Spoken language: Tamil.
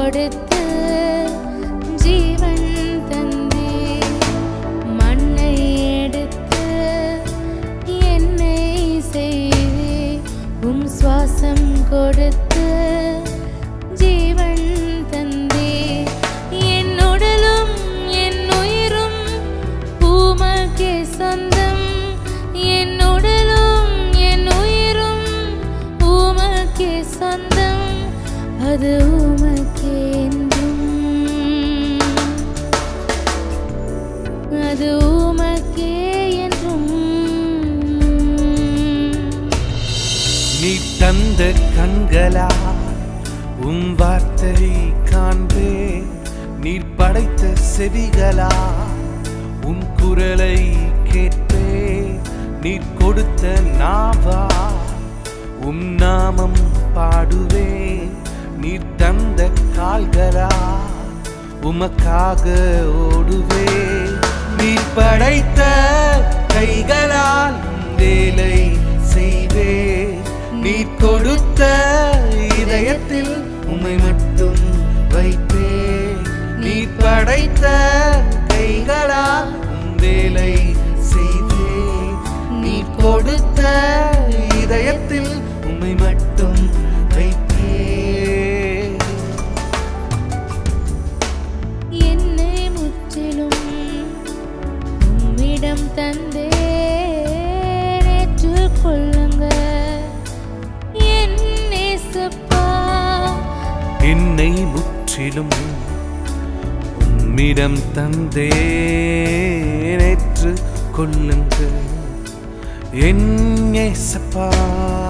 கொடுத்து ஜீவன் தந்தே மண்ணை எடுத்து என்னை செய்தே உம் சுவாசம் கொடுத்து ஜீவன் தந்தே என் உடலும் என் உயிரும் உமக்கே சொந்தம் என் உடலும் என் உயிரும் உமக்கே சொந்தம் அது உமக்கே என்றும் அது உமக்கே என்றும் நீ தந்த கண்களா உம் வார்த்தை காண்பே நீர் படைத்த செவிகளா உம் குரலை கேட்பே நீர் கொடுத்த நாவா உம் நாமம் பாடுவே நீர் தந்த கால்களா உமக்காக ஓடுவே நீர் படைத்த கைகளால் உம் வேலை செய்வே நீர் கொடுத்த இதயத்தில் உம்மை மட்டும் வைப்பே நீர் படைத்த கைகளால் உம் வேலை செய்வே நீர் கொடுத்த இதயத்தில் உம்மை மட்டும் வைப்பே என்னை முற்றிலும் உம்மிடம் தந்தே ஏற்றுக்கொள்ளுங்க என் நேசப்பா என்னை முற்றிலும் உம்மிடம் தந்தே நேற்று கொள்ளுங்க என் ஏசப்பா